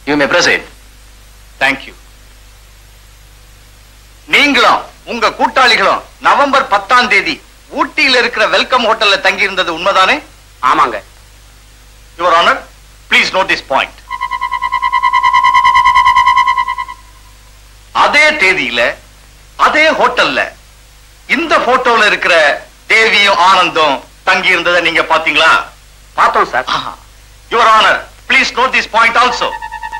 You may proceed thank you நீங்களும் உங்க கூட்டாளிகளும் November பத்தாம் தேதி ஊட்டியில் இருக்கிற வெல்கம் ஹோட்டல்ல தங்கி இருந்தது உண்மைதானே ஆமாங்க your honour please note this point அதே தேதியில அதே ஹோட்டல்ல இந்த போட்டோல இருக்கிற தேவியும் ஆனந்தும் தங்கி இருந்ததை நீங்க பாத்தீங்களா பார்த்தோம் sir your honour please note this point also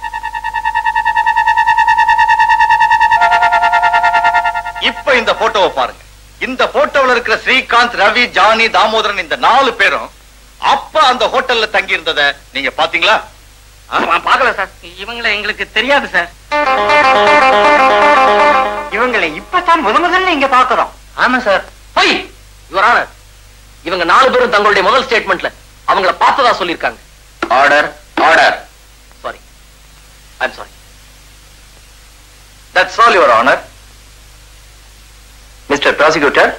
இப்ப இந்த போட்டோவை பாருங்க இந்த போட்டோல இருக்கிற ஸ்ரீகாந்த் ரவி ஜானி தாமோதரன் இந்த நாலு பேரும் அப்ப அந்த ஹோட்டல்ல தங்கி இருந்தத நீங்க பாத்தீங்களா பார்க்கல சார் இவங்களை எங்களுக்கு தெரியாது சார் இவங்களை இப்பதான் முத முதல்ல இங்க பாக்குறோம் ஆமா சார் போய் யுவர் ஆனர் இவங்க நாலு பேரும் தங்களுடைய முதல் ஸ்டேட்மெண்ட்ல அவங்கள பார்த்ததா சொல்லிருக்காங்க order order sorry I'm sorry that's all your honour mister prosecutor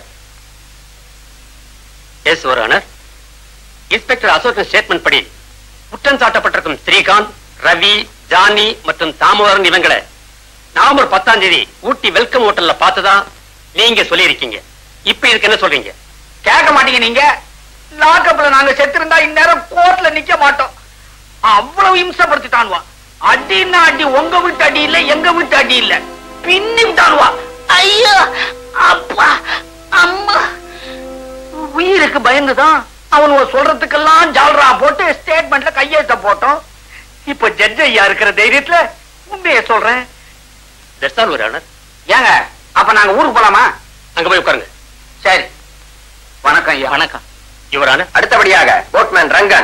yes your honour inspector அசோக்கின் ஸ்டேட்மெண்ட் படி குற்றம் சாட்டப்பட்டிருக்கும் ஸ்ரீகாந்த் ரவி ஜானி மற்றும் தாமோதரன் இவங்களை நவம்பர் பத்தாம் தேதி ஊட்டி வெல்கம் ஹோட்டல்ல பார்த்ததா நீங்க சொல்லியிருக்கீங்க இப்ப இதுக்கு என்ன சொல்றீங்க கேட்க மாட்டீங்க நீங்க லாக்கப்ல நாங்க செத்திருந்தா இந்நேரம் கோர்ட்ல நிக்க மாட்டோம் அவ்வளவு இம்சப்படுத்திட்டானுவா அடின்னா அடி உங்க வீட்டு அடி இல்ல எங்க வீட்டு அடி இல்ல பின்னி விட்டானுவா ஐயோ அப்பா அம்மா உயிருக்கு பயந்துதான் அவனுவ சொல்றதுக்கெல்லாம் ஜால்ரா போட்டு ஸ்டேட்மெண்ட்ல கையெழுத்த போட்டோம் இப்ப ஜட்ஜ் ஐயா இருக்கிற தைரியத்துல உண்மையை சொல்றேன் தட்ஸ் ஆல் யுவர் ஆனர் ஏங்க அப்ப நாங்க ஊருக்கு போலாமா அங்க போய் உட்காருங்க சரி வணக்கம் ஐயா வணக்கம் யுவர் ஆனர் அடுத்தபடியாக போட்மேன் ரங்கன்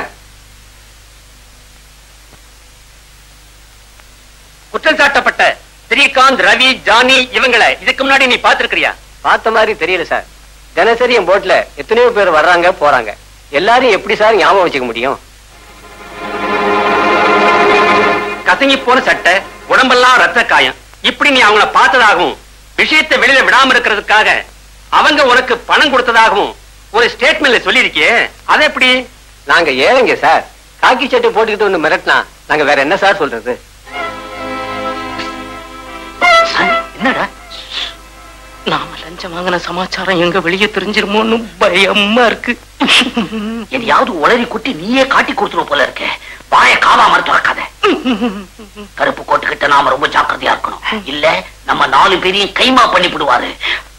குற்றம் சாட்டப்பட்ட ஸ்ரீகாந்த் ரவி ஜானி இவங்களை இதுக்கு முன்னாடி நீ பார்த்திருக்கிறியா பார்த்த மாதிரி தெரியல சார் தினசரி என் போட்ல எத்தனையோ பேர் வர்றாங்க போறாங்க எல்லாரும் எப்படி சார் ஞாபகம் வச்சுக்க முடியும் கசங்கி போன சட்டை உடம்பெல்லாம் ரத்த காயம் இப்படி நீ அவங்கள பார்த்ததாகவும் விஷயத்தை வெளியில விடாம இருக்கிறதுக்காக அவங்க உனக்கு பணம் கொடுத்ததாகவும் ஒரு ஸ்டேட்மெண்ட்ல சொல்லியிருக்கியே அது எப்படி நாங்க ஏழைங்க சார் காக்கி சட்டை போட்டுக்கிட்டு ஒண்ணு மிரட்டினா நாங்க வேற என்ன சார் சொல்றது என்னடா நாம லஞ்சம் வாங்கின சமாச்சாரம் எங்க வெளியே தெரிஞ்சிருமோன்னு பயமா இருக்கு எதையாவது உளறி குட்டி நீயே காட்டி கொடுத்துருவ போல இருக்க வாய காவா மாதிரி திறக்காத கருப்பு கோட்டுக்கிட்ட நாம ரொம்ப ஜாக்கிரதையா இருக்கணும் இல்ல நம்ம நாலு பேரையும் கைமா பண்ணி விடுவாரு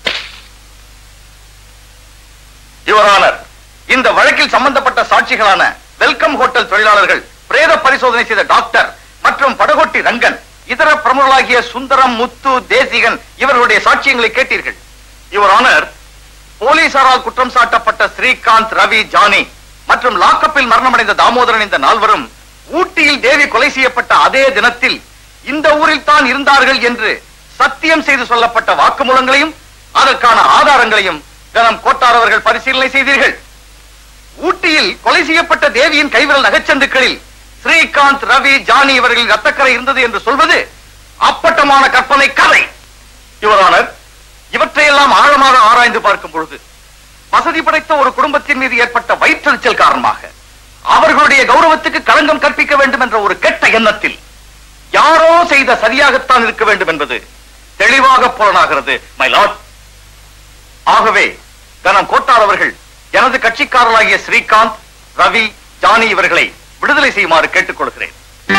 யுவர் ஆனர் இந்த வழக்கில் சம்பந்தப்பட்ட சாட்சிகளான வெல்கம் ஹோட்டல் தொழிலாளர்கள் பிரேத பரிசோதனை செய்த டாக்டர் மற்றும் படகோட்டி ரங்கன் இதர பிரமுகர்களாகிய சுந்தரம் முத்து தேசிகன் இவர்களுடைய சாட்சியங்களை கேட்டீர்கள் யுவர் ஆனர் போலீசாரால் குற்றம் சாட்டப்பட்ட ஸ்ரீகாந்த் ரவி ஜானி மற்றும் லாக்கப்பில் மரணமடைந்த தாமோதரன் இந்த நால்வரும் ஊட்டியில் தேவி கொலை செய்யப்பட்ட அதே தினத்தில் இந்த ஊரில் தான் இருந்தார்கள் என்று சத்தியம் செய்து சொல்லப்பட்ட வாக்குமூலங்களையும் அதற்கான ஆதாரங்களையும் கனம் கோட்டார் அவர்கள் பரிசீலனை செய்தீர்கள் ஊட்டியில் கொலை செய்யப்பட்ட தேவியின் கைவிரல் நகைச்சந்துக்களில் ஸ்ரீகாந்த் ரவி ஜானி இவர்களின் ரத்தக்கரை இருந்தது என்று சொல்வது அப்பட்டமான கற்பனை கதை யுவரானர் இவற்றையெல்லாம் ஆழமாக ஆராய்ந்து பார்க்கும் பொழுது வசதி படைத்த ஒரு குடும்பத்தின் மீது ஏற்பட்ட வயிற்றெரிச்சல் காரணமாக அவர்களுடைய கௌரவத்துக்கு களங்கம் கற்பிக்க வேண்டும் என்ற ஒரு கெட்ட எண்ணத்தில் யாரோ செய்த சரியாகத்தான் இருக்க வேண்டும் என்பது தெளிவாக புலனாகிறது மை லார்ட் ஆகவே கனம் கோட்டார் அவர்கள் எனது கட்சிக்காரர்களாகிய ஸ்ரீகாந்த் ரவி ஜானி இவர்களை விடுதலை செய்யுமாறு கேட்டுக்கொள்கிறேன்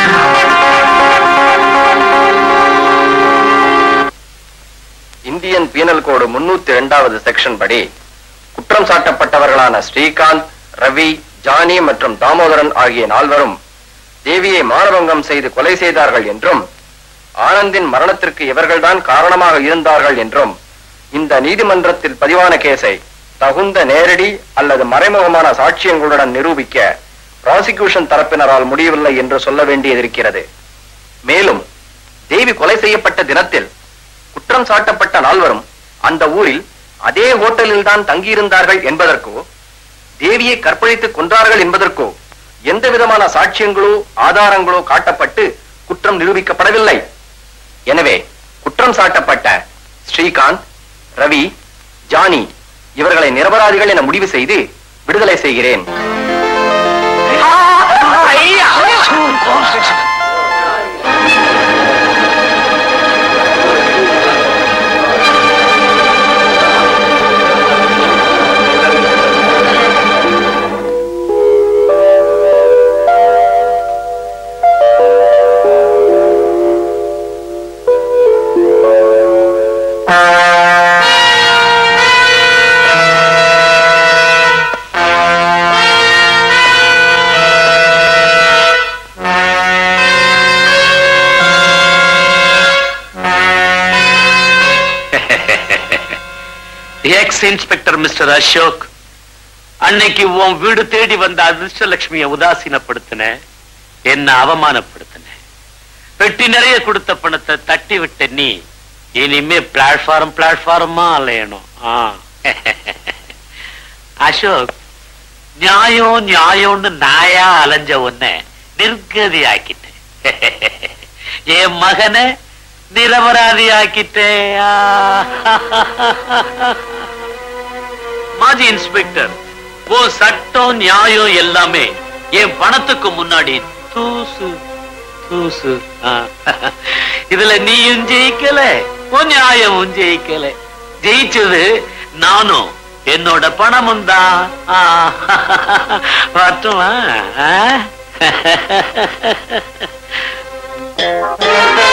இந்தியன் பீனல் கோடு முன்னூத்தி இரண்டாவது செக்ஷன் படி குற்றம் சாட்டப்பட்டவர்களான ஸ்ரீகாந்த் ரவி ஜானி மற்றும் தாமோதரன் ஆகிய நால்வரும் தேவியை மானபங்கம் செய்து கொலை செய்தார்கள் என்றும் ஆனந்தின் மரணத்திற்கு இவர்கள்தான் காரணமாக இருந்தார்கள் என்றும் இந்த நீதிமன்றத்தில் பதிவான கேஸை தகுந்த நேரடி அல்லது மறைமுகமான சாட்சியங்களுடன் நிரூபிக்க பிராசிகியூஷன் தரப்பினரால் முடியவில்லை என்று சொல்ல வேண்டியதிருக்கிறது மேலும் தேவி கொலை செய்யப்பட்ட தினத்தில் குற்றம் சாட்டப்பட்ட நால்வரும் அந்த ஊரில் அதே ஹோட்டலில் தான் தங்கியிருந்தார்கள் என்பதற்கோ தேவியை கற்பழித்து கொன்றார்கள் என்பதற்கோ எந்த விதமான சாட்சியங்களோ ஆதாரங்களோ காட்டப்பட்டு குற்றம் நிரூபிக்கப்படவில்லை எனவே குற்றம் சாட்டப்பட்ட ஸ்ரீகாந்த் ரவி ஜானி இவர்களை நிரபராதிகள் என முடிவு செய்து விடுதலை செய்கிறேன் எக்ஸ் இன்ஸ்பெக்டர் மிஸ்டர் அசோக் அன்னைக்கு உன் வீடு தேடி வந்த அதிர்ஷ்டலட்சுமிய உதாசீனப்படுத்தின என்ன அவமானப்படுத்தின பெட்டி நிறைய கொடுத்த பணத்தை தட்டி விட்ட நீ இனிமே பிளாட்ஃபார்ம் பிளாட்ஃபார்மா அலையணும் ஆ. அசோக் நியாயம் நியாயம்னு நாயா அலைஞ்ச உன்னை நிர்கதி ஆக்கிட்டேன் என் மகனை நிரபராதி ஆக்கிட்டேன் ஆ. மாஜி இன்ஸ்பெக்டர் ஓ சட்டம் நியாயம் எல்லாமே என் பணத்துக்கு முன்னாடி தூசு தூசு ஆ. இதுல நீயும் ஜெயிக்கல உன் நியாயமும் ஜெயிக்கல ஜெயிச்சது நானும் என்னோட பணமும் தான் ஆ. வரட்டுமா ஆ?